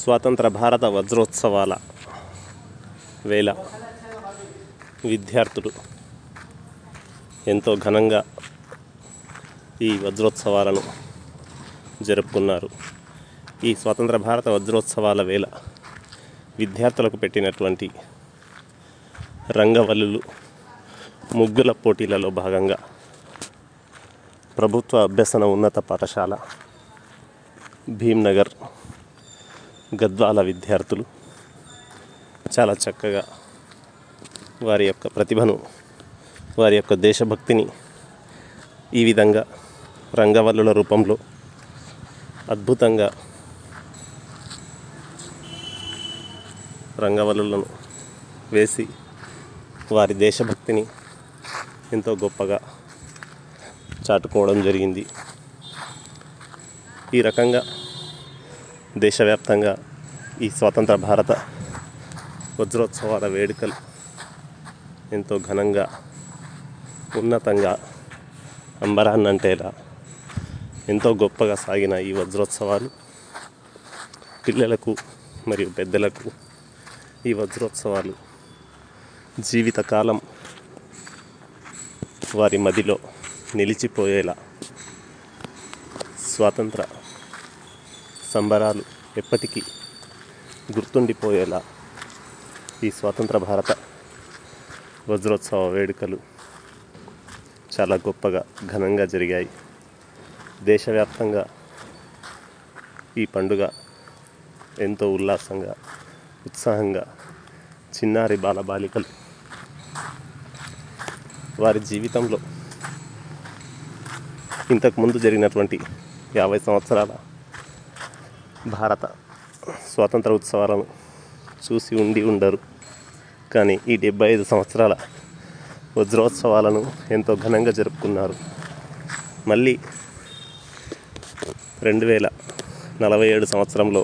స్వాతంత్ర భారత వజ్రోత్సవాల వేళ విద్యార్థులు ఎంతో ఘనంగా ఈ వజ్రోత్సవాలను జరుపుకున్నారు ఈ స్వాతంత్ర భారత వజ్రోత్సవాల వేళ విద్యార్థులకు పెట్టినటువంటి రంగవల్లులు ముగ్గుల పోటీలలో భాగంగా ప్రభుత్వ అభ్యసన ఉన్నత పాఠశాల భీమ్నగర్ గద్వాల విద్యార్థులు చాలా చక్కగా వారి యొక్క ప్రతిభను వారి యొక్క దేశభక్తిని ఈ విధంగా రంగవల్లుల రూపంలో అద్భుతంగా రంగవల్లులను వేసి వారి దేశభక్తిని ఎంతో గొప్పగా చాటుకోవడం జరిగింది ఈ రకంగా దేశవ్యాప్తంగా ఈ స్వాతంత్ర భారత వజ్రోత్సవాల వేడుకలు ఎంతో ఘనంగా ఉన్నతంగా అంబరాన్నంటేలా ఎంతో గొప్పగా సాగిన ఈ వజ్రోత్సవాలు పిల్లలకు మరియు పెద్దలకు ఈ వజ్రోత్సవాలు జీవితకాలం వారి మదిలో నిలిచిపోయేలా స్వాతంత్ర సంబరాలు ఎప్పటికీ గుర్తుండిపోయేలా ఈ స్వాతంత్ర భారత వజ్రోత్సవ వేడుకలు చాలా గొప్పగా ఘనంగా జరిగాయి దేశవ్యాప్తంగా ఈ పండుగ ఎంతో ఉల్లాసంగా ఉత్సాహంగా చిన్నారి బాలబాలికలు వారి జీవితంలో ఇంతకుముందు జరిగినటువంటి యాభై సంవత్సరాల భారత స్వాతంత్ర ఉత్సవాలను చూసి ఉండి ఉండరు కానీ ఈ డెబ్బై ఐదు సంవత్సరాల వజ్రోత్సవాలను ఎంతో ఘనంగా జరుపుకున్నారు మళ్ళీ రెండు వేల నలభై ఏడు సంవత్సరంలో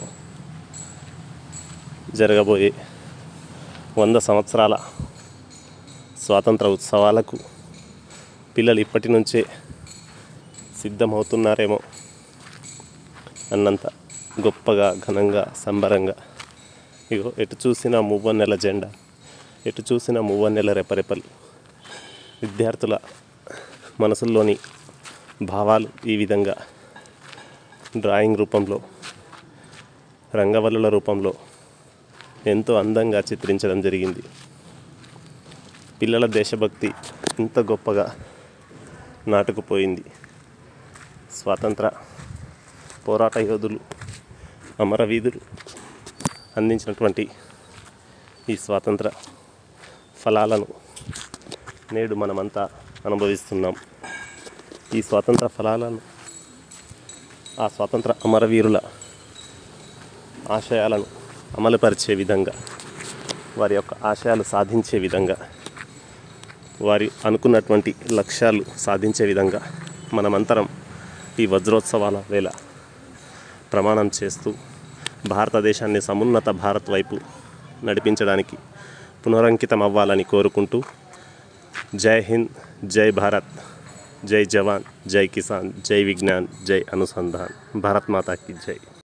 జరగబోయే వంద సంవత్సరాల స్వాతంత్ర ఉత్సవాలకు పిల్లలు ఇప్పటి నుంచే సిద్ధమవుతున్నారేమో అన్నంత గొప్పగా ఘనంగా సంబరంగా ఇగో ఎటు చూసిన మువ్వన్నెల జెండా ఎటు చూసిన మువ్వన్నెల రెపరెపలు విద్యార్థుల మనసుల్లోని భావాలు ఈ విధంగా డ్రాయింగ్ రూపంలో రంగవల్లుల రూపంలో ఎంతో అందంగా చిత్రించడం జరిగింది పిల్లల దేశభక్తి ఇంత గొప్పగా నాటుకుపోయింది స్వాతంత్ర పోరాట యోధులు అమరవీధులు అందించినటువంటి ఈ స్వాతంత్ర ఫలాలను నేడు మనమంతా అనుభవిస్తున్నాం ఈ స్వాతంత్ర ఫలాలను ఆ స్వాతంత్ర అమరవీరుల ఆశయాలను అమలుపరిచే విధంగా వారి యొక్క ఆశయాలు సాధించే విధంగా వారి అనుకున్నటువంటి లక్ష్యాలు సాధించే విధంగా మనమంతరం ఈ వజ్రోత్సవాల వేళ ప్రమాణం చేస్తూ భారతదేశాన్ని సమున్నత భారత్ వైపు నడిపించడానికి పునరంకితం అవ్వాలని కోరుకుంటూ జై హింద్ జై భారత్ జై జవాన్ జై కిసాన్ జై విజ్ఞాన్ జై అనుసంధాన్ భారత్ మాతాకి జై